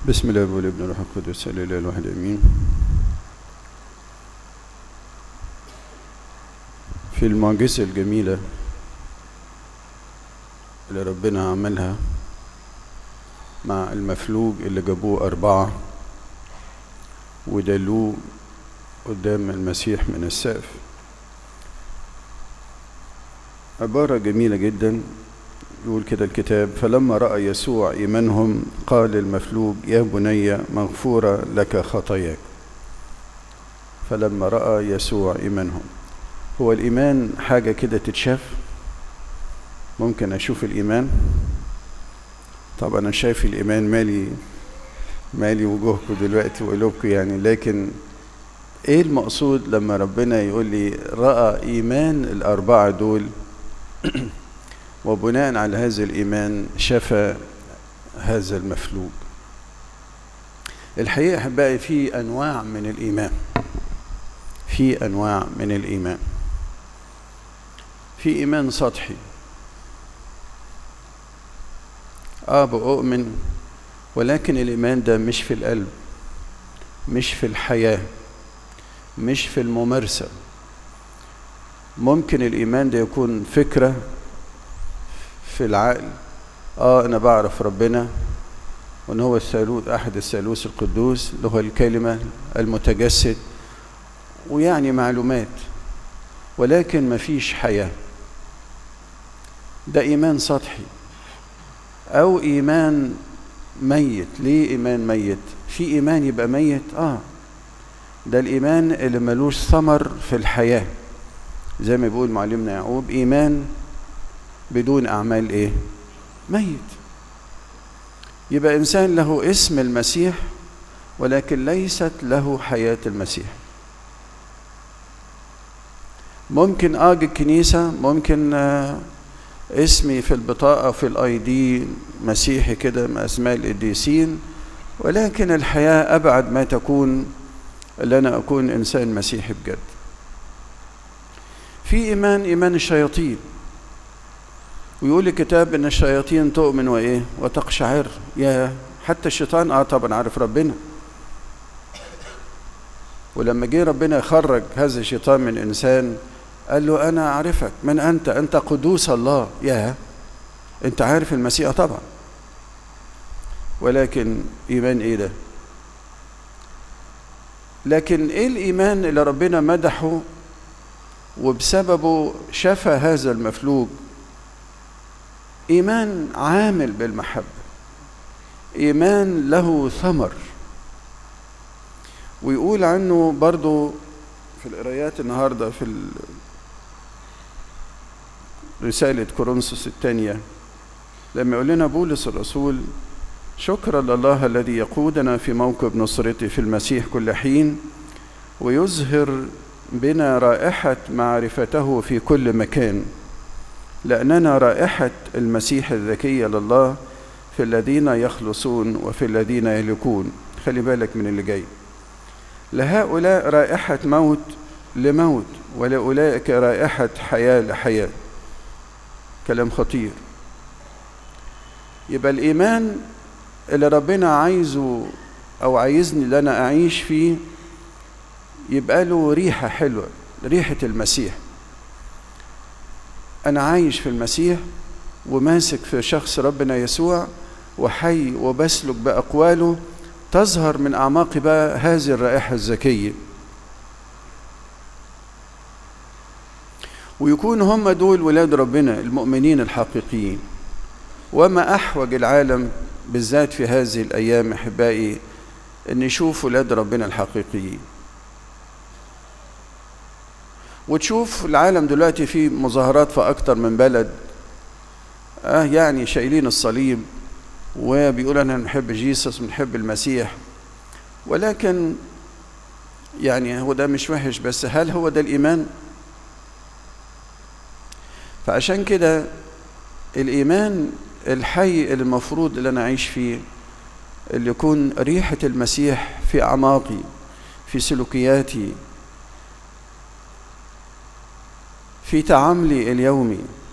بسم الله والابن والروح القدس الاله الواحد امين في المعجزه الجميله اللي ربنا عملها مع المفلوج اللي جابوه أربعة ودلوه قدام المسيح من السقف عبارة جميلة جدا يقول كده الكتاب فلما رأى يسوع إيمانهم قال المفلوج يا بني مغفورة لك خطاياك فلما رأى يسوع إيمانهم هو الإيمان حاجة كده تتشاف ممكن أشوف الإيمان طبعا أنا شايف الإيمان مالي مالي وجوهكم دلوقتي وقلوبكم يعني لكن إيه المقصود لما ربنا يقول لي رأى إيمان الأربعة دول وبناء على هذا الإيمان شفى هذا المفلوج الحقيقة أحبائي في أنواع من الإيمان في أنواع من الإيمان في إيمان سطحي آه بؤمن ولكن الإيمان ده مش في القلب مش في الحياة مش في الممارسة ممكن الإيمان ده يكون فكرة في العقل اه انا بعرف ربنا وان هو الثالوث احد الثالوث القدوس اللي هو الكلمه المتجسد ويعني معلومات ولكن ما فيش حياه ده ايمان سطحي او ايمان ميت ليه ايمان ميت في ايمان يبقى ميت اه ده الايمان اللي ملوش ثمر في الحياه زي ما بيقول معلمنا يعقوب ايمان بدون أعمال إيه؟ ميت يبقى إنسان له اسم المسيح ولكن ليست له حياة المسيح ممكن أجي الكنيسة ممكن آه اسمي في البطاقة في الاي دي مسيحي كده من أسماء القديسين ولكن الحياة أبعد ما تكون اللي أنا أكون إنسان مسيحي بجد في إيمان إيمان الشياطين ويقول الكتاب ان الشياطين تؤمن وايه وتقشعر يا حتى الشيطان اه طبعا عارف ربنا ولما جه ربنا يخرج هذا الشيطان من انسان قال له انا اعرفك من انت انت قدوس الله يا انت عارف المسيح طبعا ولكن ايمان ايه ده لكن ايه الايمان اللي ربنا مدحه وبسببه شفى هذا المفلوج ايمان عامل بالمحبه ايمان له ثمر ويقول عنه برضو في القرايات النهارده في رساله كورنثوس الثانيه لما يقول لنا بولس الرسول شكرا لله الذي يقودنا في موكب نصرته في المسيح كل حين ويظهر بنا رائحه معرفته في كل مكان لأننا رائحة المسيح الذكية لله في الذين يخلصون وفي الذين يهلكون خلي بالك من اللي جاي لهؤلاء رائحة موت لموت ولأولئك رائحة حياة لحياة كلام خطير يبقى الإيمان اللي ربنا عايزه أو عايزني اللي أنا أعيش فيه يبقى له ريحة حلوة ريحة المسيح أنا عايش في المسيح وماسك في شخص ربنا يسوع وحي وبسلك بأقواله تظهر من أعماقي بقى هذه الرائحة الزكية ويكون هم دول ولاد ربنا المؤمنين الحقيقيين وما أحوج العالم بالذات في هذه الأيام أحبائي أن يشوف ولاد ربنا الحقيقيين وتشوف العالم دلوقتي فيه مظاهرات في أكتر من بلد آه يعني شايلين الصليب وبيقول أنا بنحب جيسس بنحب المسيح ولكن يعني هو ده مش وحش بس هل هو ده الإيمان؟ فعشان كده الإيمان الحي اللي المفروض اللي أنا أعيش فيه اللي يكون ريحة المسيح في أعماقي في سلوكياتي في تعاملي اليومي